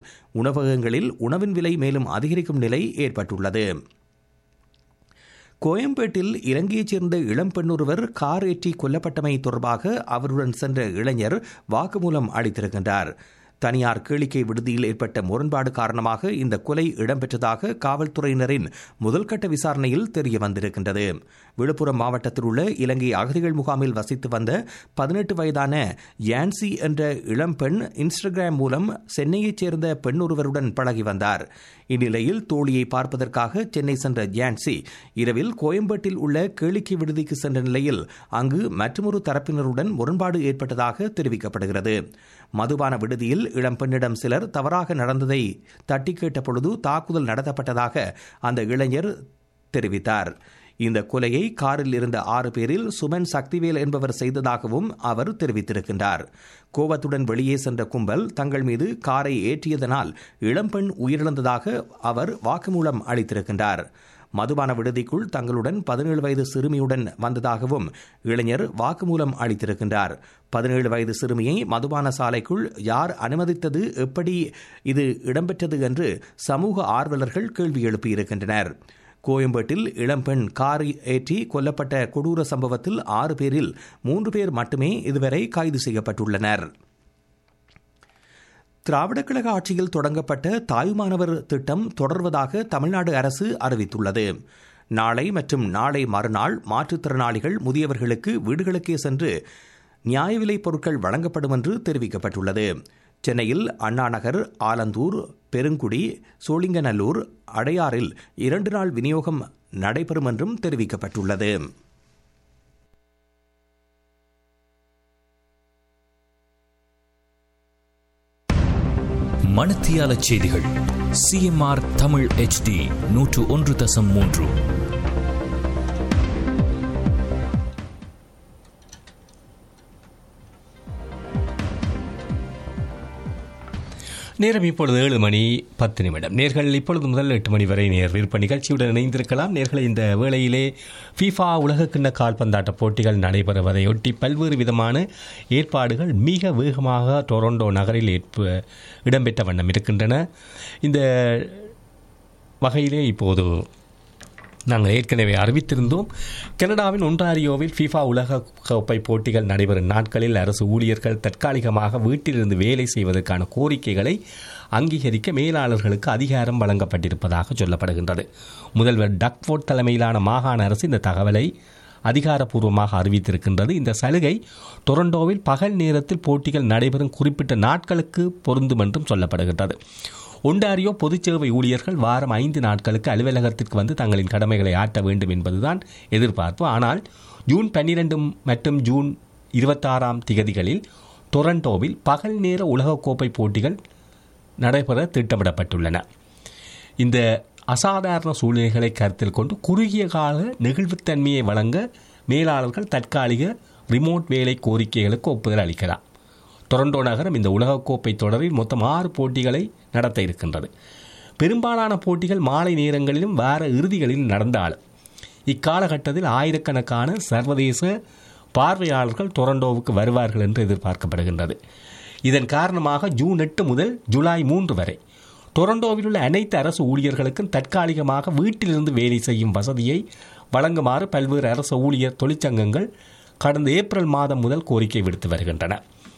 உணவகங்களில் உணவின் விலை மேலும் அதிகரிக்கும் நிலை ஏற்பட்டுள்ளது கோயம்பேட்டில் இலங்கையைச் சேர்ந்த இளம்பெண் ஒருவர் கார் ஏற்றி கொல்லப்பட்டமை தொடர்பாக அவருடன் சென்ற இளைஞர் வாக்குமூலம் அளித்திருக்கின்றார் தனியார் கேளிக்கை விடுதியில் ஏற்பட்ட முரண்பாடு காரணமாக இந்த கொலை இடம்பெற்றதாக காவல்துறையினரின் முதல்கட்ட விசாரணையில் தெரிய வந்திருக்கின்றது விழுப்புரம் மாவட்டத்தில் உள்ள இலங்கை அகதிகள் முகாமில் வசித்து வந்த பதினெட்டு வயதான யான்சி என்ற இளம்பெண் இன்ஸ்டாகிராம் மூலம் சென்னையைச் சேர்ந்த பெண் ஒருவருடன் பழகி வந்தார் இந்நிலையில் தோழியை பார்ப்பதற்காக சென்னை சென்ற ஜான்சி இரவில் கோயம்பேட்டில் உள்ள கேளிக்கை விடுதிக்கு சென்ற நிலையில் அங்கு மற்றொரு தரப்பினருடன் முரண்பாடு ஏற்பட்டதாக தெரிவிக்கப்படுகிறது மதுபான விடுதியில் இளம்பெண்ணிடம் சிலர் தவறாக நடந்ததை தட்டி கேட்ட பொழுது தாக்குதல் நடத்தப்பட்டதாக அந்த இளைஞர் தெரிவித்தார் இந்த கொலையை காரில் இருந்த ஆறு பேரில் சுமன் சக்திவேல் என்பவர் செய்ததாகவும் அவர் தெரிவித்திருக்கின்றார் கோபத்துடன் வெளியே சென்ற கும்பல் தங்கள் மீது காரை ஏற்றியதனால் இளம்பெண் உயிரிழந்ததாக அவர் வாக்குமூலம் அளித்திருக்கின்றார் மதுபான விடுதிக்குள் தங்களுடன் பதினேழு வயது சிறுமியுடன் வந்ததாகவும் இளைஞர் வாக்குமூலம் அளித்திருக்கின்றார் பதினேழு வயது சிறுமியை மதுபான சாலைக்குள் யார் அனுமதித்தது எப்படி இது இடம்பெற்றது என்று சமூக ஆர்வலர்கள் கேள்வி எழுப்பியிருக்கின்றனர் கோயம்பேட்டில் இளம்பெண் கார் ஏற்றி கொல்லப்பட்ட கொடூர சம்பவத்தில் ஆறு பேரில் மூன்று பேர் மட்டுமே இதுவரை கைது செய்யப்பட்டுள்ளனர் திராவிடக் கழக ஆட்சியில் தொடங்கப்பட்ட தாயுமானவர் திட்டம் தொடர்வதாக தமிழ்நாடு அரசு அறிவித்துள்ளது நாளை மற்றும் நாளை மறுநாள் மாற்றுத்திறனாளிகள் முதியவர்களுக்கு வீடுகளுக்கே சென்று நியாய விலைப் பொருட்கள் வழங்கப்படும் என்று தெரிவிக்கப்பட்டுள்ளது சென்னையில் அண்ணாநகர் ஆலந்தூர் பெருங்குடி சோழிங்கநல்லூர் அடையாறில் இரண்டு நாள் விநியோகம் நடைபெறும் என்றும் தெரிவிக்கப்பட்டுள்ளது மணத்தியால செய்திகள் சிஎம்ஆர் தமிழ் ஹெச்டி நூற்று ஒன்று தசம் மூன்று நேரம் இப்பொழுது ஏழு மணி பத்து நிமிடம் நேர்கள் இப்பொழுது முதல் எட்டு மணி வரை நேர் விருப்ப நிகழ்ச்சியுடன் இணைந்திருக்கலாம் நேர்களை இந்த வேளையிலே ஃபீஃபா உலகக்கிண்ண கால்பந்தாட்ட போட்டிகள் நடைபெறுவதையொட்டி பல்வேறு விதமான ஏற்பாடுகள் மிக வேகமாக டொரண்டோ நகரில் ஏற்ப இடம்பெற்ற வண்ணம் இருக்கின்றன இந்த வகையிலே இப்போது நாங்கள் ஏற்கனவே அறிவித்திருந்தோம் கனடாவின் ஒன்டாரியோவில் ஃபீஃபா உலக கோப்பை போட்டிகள் நடைபெறும் நாட்களில் அரசு ஊழியர்கள் தற்காலிகமாக வீட்டிலிருந்து வேலை செய்வதற்கான கோரிக்கைகளை அங்கீகரிக்க மேலாளர்களுக்கு அதிகாரம் வழங்கப்பட்டிருப்பதாக சொல்லப்படுகின்றது முதல்வர் டக்ஃபோர்ட் தலைமையிலான மாகாண அரசு இந்த தகவலை அதிகாரப்பூர்வமாக அறிவித்திருக்கின்றது இந்த சலுகை டொரண்டோவில் பகல் நேரத்தில் போட்டிகள் நடைபெறும் குறிப்பிட்ட நாட்களுக்கு பொருந்தும் என்றும் சொல்லப்படுகின்றது ஒண்டாரியோ பொதுச்சேவை ஊழியர்கள் வாரம் ஐந்து நாட்களுக்கு அலுவலகத்திற்கு வந்து தங்களின் கடமைகளை ஆற்ற வேண்டும் என்பதுதான் எதிர்பார்ப்பு ஆனால் ஜூன் பன்னிரண்டு மற்றும் ஜூன் இருபத்தாறாம் திகதிகளில் டொரண்டோவில் பகல் நேர உலகக்கோப்பை போட்டிகள் நடைபெற திட்டமிடப்பட்டுள்ளன இந்த அசாதாரண சூழ்நிலைகளை கருத்தில் கொண்டு குறுகிய கால நெகிழ்வுத்தன்மையை வழங்க மேலாளர்கள் தற்காலிக ரிமோட் வேலை கோரிக்கைகளுக்கு ஒப்புதல் அளிக்கலாம் டொரண்டோ நகரம் இந்த உலகக்கோப்பை தொடரில் மொத்தம் ஆறு போட்டிகளை நடத்த இருக்கின்றது பெரும்பாலான போட்டிகள் மாலை நேரங்களிலும் வார இறுதிகளிலும் நடந்தாலும் இக்காலகட்டத்தில் ஆயிரக்கணக்கான சர்வதேச பார்வையாளர்கள் டொரண்டோவுக்கு வருவார்கள் என்று எதிர்பார்க்கப்படுகின்றது இதன் காரணமாக ஜூன் எட்டு முதல் ஜூலை மூன்று வரை டொரண்டோவில் உள்ள அனைத்து அரசு ஊழியர்களுக்கும் தற்காலிகமாக வீட்டிலிருந்து வேலை செய்யும் வசதியை வழங்குமாறு பல்வேறு அரசு ஊழியர் தொழிற்சங்கங்கள் கடந்த ஏப்ரல் மாதம் முதல் கோரிக்கை விடுத்து வருகின்றன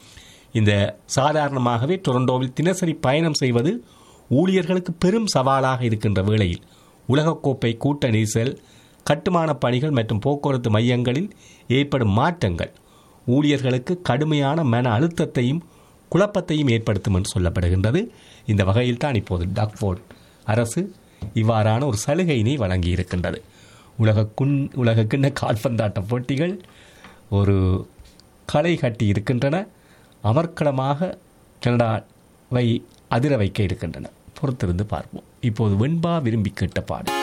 இந்த சாதாரணமாகவே டொரண்டோவில் தினசரி பயணம் செய்வது ஊழியர்களுக்கு பெரும் சவாலாக இருக்கின்ற வேளையில் உலகக்கோப்பை கூட்ட நெரிசல் கட்டுமான பணிகள் மற்றும் போக்குவரத்து மையங்களில் ஏற்படும் மாற்றங்கள் ஊழியர்களுக்கு கடுமையான மன அழுத்தத்தையும் குழப்பத்தையும் ஏற்படுத்தும் என்று சொல்லப்படுகின்றது இந்த வகையில் தான் இப்போது டக்ஃபோர்ட் அரசு இவ்வாறான ஒரு சலுகையினை வழங்கியிருக்கின்றது உலக குன் உலக கிண்ண கால்பந்தாட்ட போட்டிகள் ஒரு களை கட்டி இருக்கின்றன அமர்க்களமாக கனடாவை அதிர வைக்க இருக்கின்றன பொறுத்திருந்து பார்ப்போம் இப்போது வெண்பா விரும்பி கேட்ட பாடு